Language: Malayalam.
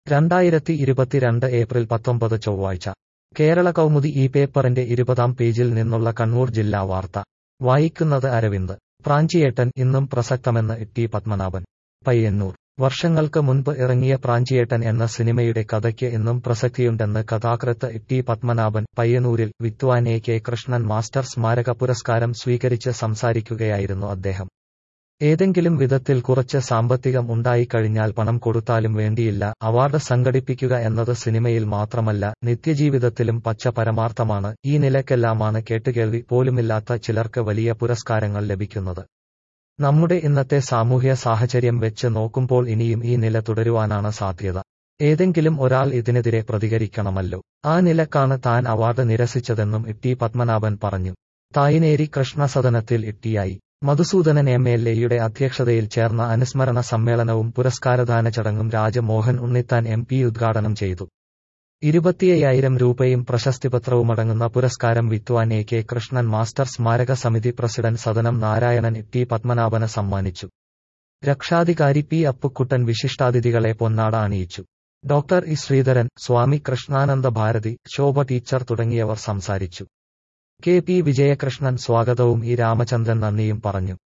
രണ്ടായിരത്തി ഇരുപത്തിരണ്ട് ഏപ്രിൽ പത്തൊമ്പത് ചൊവ്വാഴ്ച കേരള കൗമുദി ഈ പേപ്പറിന്റെ ഇരുപതാം പേജിൽ നിന്നുള്ള കണ്ണൂർ ജില്ലാ വാർത്ത വായിക്കുന്നത് അരവിന്ദ് പ്രാഞ്ചിയേട്ടൻ ഇന്നും പ്രസക്തമെന്ന് ടി പത്മനാഭൻ പയ്യന്നൂർ വർഷങ്ങൾക്ക് മുൻപ് ഇറങ്ങിയ പ്രാഞ്ചിയേട്ടൻ എന്ന സിനിമയുടെ കഥയ്ക്ക് ഇന്നും പ്രസക്തിയുണ്ടെന്ന് കഥാകൃത്ത് ടി പത്മനാഭൻ പയ്യന്നൂരിൽ വിദ്വാൻ എ കെ കൃഷ്ണൻ മാസ്റ്റർ സ്മാരക പുരസ്കാരം സ്വീകരിച്ച് സംസാരിക്കുകയായിരുന്നു അദ്ദേഹം ഏതെങ്കിലും വിധത്തിൽ കുറച്ച് സാമ്പത്തികം ഉണ്ടായിക്കഴിഞ്ഞാൽ പണം കൊടുത്താലും വേണ്ടിയില്ല അവാർഡ് സംഘടിപ്പിക്കുക എന്നത് സിനിമയിൽ മാത്രമല്ല നിത്യജീവിതത്തിലും പച്ച പരമാർത്ഥമാണ് ഈ നിലക്കെല്ലാമാണ് കേട്ടുകേൾവി പോലുമില്ലാത്ത ചിലർക്ക് വലിയ പുരസ്കാരങ്ങൾ ലഭിക്കുന്നത് നമ്മുടെ ഇന്നത്തെ സാമൂഹ്യ സാഹചര്യം വെച്ച് നോക്കുമ്പോൾ ഇനിയും ഈ നില തുടരുവാനാണ് സാധ്യത ഏതെങ്കിലും ഒരാൾ ഇതിനെതിരെ പ്രതികരിക്കണമല്ലോ ആ നിലക്കാണ് താൻ അവാർഡ് നിരസിച്ചതെന്നും ടി പത്മനാഭൻ പറഞ്ഞു തായിനേരി കൃഷ്ണസദനത്തിൽ ഇട്ടിയായി മധുസൂദനൻ എം എൽ എയുടെ അധ്യക്ഷതയിൽ ചേർന്ന അനുസ്മരണ സമ്മേളനവും പുരസ്കാരദാന ചടങ്ങും രാജമോഹൻ ഉണ്ണിത്താൻ എം പി ഉദ്ഘാടനം ചെയ്തു ഇരുപത്തിയ്യായിരം രൂപയും പ്രശസ്തിപത്രവുമടങ്ങുന്ന പുരസ്കാരം വിദ്വാൻ എ കെ കൃഷ്ണൻ മാസ്റ്റർ സ്മാരക സമിതി പ്രസിഡന്റ് സദനം നാരായണൻ ടി പത്മനാഭന് സമ്മാനിച്ചു രക്ഷാധികാരി പി അപ്പുക്കുട്ടൻ വിശിഷ്ടാതിഥികളെ പൊന്നാട അണിയിച്ചു doctor E Sreedharan Swami Krishnananda Bharathi Shobha teacher തുടങ്ങിയവർ സംസാരിച്ചു കെ പി വിജയകൃഷ്ണൻ സ്വാഗതവും ഇ രാമചന്ദ്രൻ നന്ദിയും പറഞ്ഞു